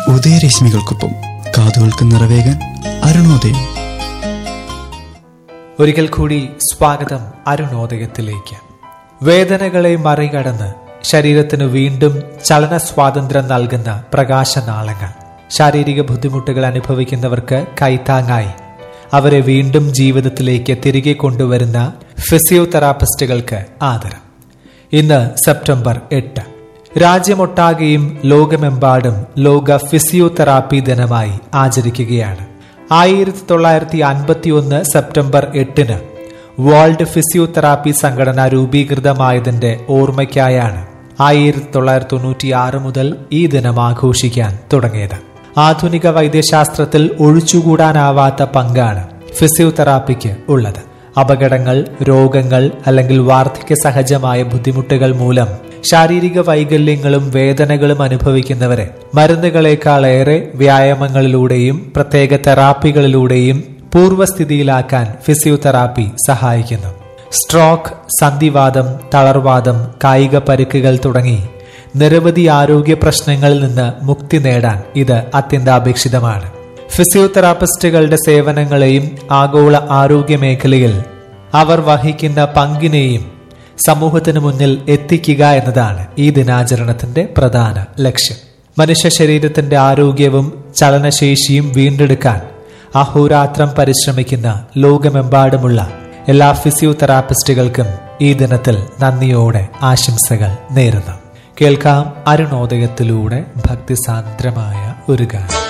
ഉദയരശ്മികൾക്കൊപ്പം കാതുകൾക്ക് നിറവേകാൻ അരുണോദയം ഒരിക്കൽ കൂടി സ്വാഗതം അരുണോദയത്തിലേക്ക് വേദനകളെ മറികടന്ന് ശരീരത്തിന് വീണ്ടും ചലന സ്വാതന്ത്ര്യം നൽകുന്ന പ്രകാശനാളങ്ങൾ ശാരീരിക ബുദ്ധിമുട്ടുകൾ അനുഭവിക്കുന്നവർക്ക് കൈത്താങ്ങായി അവരെ വീണ്ടും ജീവിതത്തിലേക്ക് തിരികെ കൊണ്ടുവരുന്ന ഫിസിയോതെറാപ്പിസ്റ്റുകൾക്ക് ആദരം ഇന്ന് സെപ്റ്റംബർ എട്ട് രാജ്യമൊട്ടാകെയും ലോകമെമ്പാടും ലോക ഫിസിയോതെറാപ്പി ദിനമായി ആചരിക്കുകയാണ് ആയിരത്തി തൊള്ളായിരത്തി അൻപത്തി ഒന്ന് സെപ്റ്റംബർ എട്ടിന് വേൾഡ് ഫിസിയോതെറാപ്പി സംഘടന രൂപീകൃതമായതിന്റെ ഓർമ്മയ്ക്കായാണ് ആയിരത്തി തൊള്ളായിരത്തി തൊണ്ണൂറ്റി ആറ് മുതൽ ഈ ദിനം ആഘോഷിക്കാൻ തുടങ്ങിയത് ആധുനിക വൈദ്യശാസ്ത്രത്തിൽ ഒഴിച്ചുകൂടാനാവാത്ത പങ്കാണ് ഫിസിയോതെറാപ്പിക്ക് ഉള്ളത് അപകടങ്ങൾ രോഗങ്ങൾ അല്ലെങ്കിൽ വാർദ്ധക്യ സഹജമായ ബുദ്ധിമുട്ടുകൾ മൂലം ശാരീരിക വൈകല്യങ്ങളും വേദനകളും അനുഭവിക്കുന്നവരെ മരുന്നുകളെക്കാളേറെ വ്യായാമങ്ങളിലൂടെയും പ്രത്യേക തെറാപ്പികളിലൂടെയും പൂർവ്വസ്ഥിതിയിലാക്കാൻ ഫിസിയോതെറാപ്പി സഹായിക്കുന്നു സ്ട്രോക്ക് സന്ധിവാദം തളർവാദം കായിക പരുക്കുകൾ തുടങ്ങി നിരവധി ആരോഗ്യ പ്രശ്നങ്ങളിൽ നിന്ന് മുക്തി നേടാൻ ഇത് അത്യന്താപേക്ഷിതമാണ് ഫിസിയോതെറാപ്പിസ്റ്റുകളുടെ സേവനങ്ങളെയും ആഗോള ആരോഗ്യ മേഖലയിൽ അവർ വഹിക്കുന്ന പങ്കിനെയും സമൂഹത്തിന് മുന്നിൽ എത്തിക്കുക എന്നതാണ് ഈ ദിനാചരണത്തിന്റെ പ്രധാന ലക്ഷ്യം മനുഷ്യ ശരീരത്തിന്റെ ആരോഗ്യവും ചലനശേഷിയും വീണ്ടെടുക്കാൻ അഹോരാത്രം പരിശ്രമിക്കുന്ന ലോകമെമ്പാടുമുള്ള എല്ലാ ഫിസിയോതെറാപ്പിസ്റ്റുകൾക്കും ഈ ദിനത്തിൽ നന്ദിയോടെ ആശംസകൾ നേരുന്നു കേൾക്കാം അരുണോദയത്തിലൂടെ ഭക്തിസാന്ദ്രമായ ഒരു ഗാനം